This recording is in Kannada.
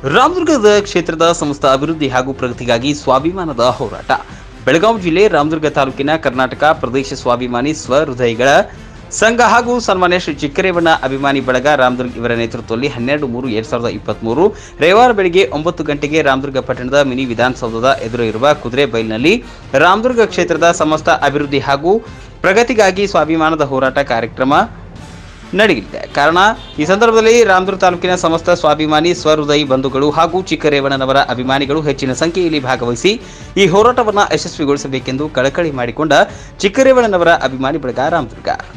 ರಾಮದುರ್ಗದ ಕ್ಷೇತ್ರದ ಸಮಸ್ತ ಅಭಿವೃದ್ಧಿ ಹಾಗೂ ಪ್ರಗತಿಗಾಗಿ ಸ್ವಾಭಿಮಾನದ ಹೋರಾಟ ಬೆಳಗಾವಿ ಜಿಲ್ಲೆ ರಾಮದುರ್ಗ ತಾಲೂಕಿನ ಕರ್ನಾಟಕ ಪ್ರದೇಶ ಸ್ವಾಭಿಮಾನಿ ಸ್ವಹೃದಯಿಗಳ ಸಂಘ ಹಾಗೂ ಸನ್ಮಾನ್ಯ ಶ್ರೀ ಚಿಕ್ಕರೇವಣ್ಣ ಅಭಿಮಾನಿ ಬಳಗ ರಾಮದುರ್ಗ ಇವರ ನೇತೃತ್ವದಲ್ಲಿ ಹನ್ನೆರಡು ಮೂರು ಎರಡ್ ಸಾವಿರದ ಇಪ್ಪತ್ಮೂರು ರವಿವಾರ ಬೆಳಗ್ಗೆ ಒಂಬತ್ತು ಗಂಟೆಗೆ ರಾಮದುರ್ಗ ಪಟ್ಟಣದ ಮಿನಿ ವಿಧಾನಸೌಧದ ಎದುರು ಇರುವ ಕುದುರೆ ಬೈಲ್ನಲ್ಲಿ ರಾಮದುರ್ಗ ಕ್ಷೇತ್ರದ ಸಮಸ್ತ ಅಭಿವೃದ್ಧಿ ಹಾಗೂ ಪ್ರಗತಿಗಾಗಿ ಸ್ವಾಭಿಮಾನದ ಹೋರಾಟ ಕಾರ್ಯಕ್ರಮ ನಡೆಯಲಿದೆ ಕಾರಣ ಈ ಸಂದರ್ಭದಲ್ಲಿ ರಾಮದುರ್ಗ ತಾಲೂಕಿನ ಸಮಸ್ತ ಸ್ವಾಭಿಮಾನಿ ಸ್ವಹೃದಯಿ ಬಂಧುಗಳು ಹಾಗೂ ಚಿಕ್ಕರೇವಣ್ಣನವರ ಅಭಿಮಾನಿಗಳು ಹೆಚ್ಚಿನ ಸಂಖ್ಯೆಯಲ್ಲಿ ಭಾಗವಹಿಸಿ ಈ ಹೋರಾಟವನ್ನು ಯಶಸ್ವಿಗೊಳಿಸಬೇಕೆಂದು ಕಳಕಳಿ ಮಾಡಿಕೊಂಡ ಚಿಕ್ಕರೇವಣ್ಣನವರ ಅಭಿಮಾನಿ ಬಳಗ ರಾಮದುರ್ಗ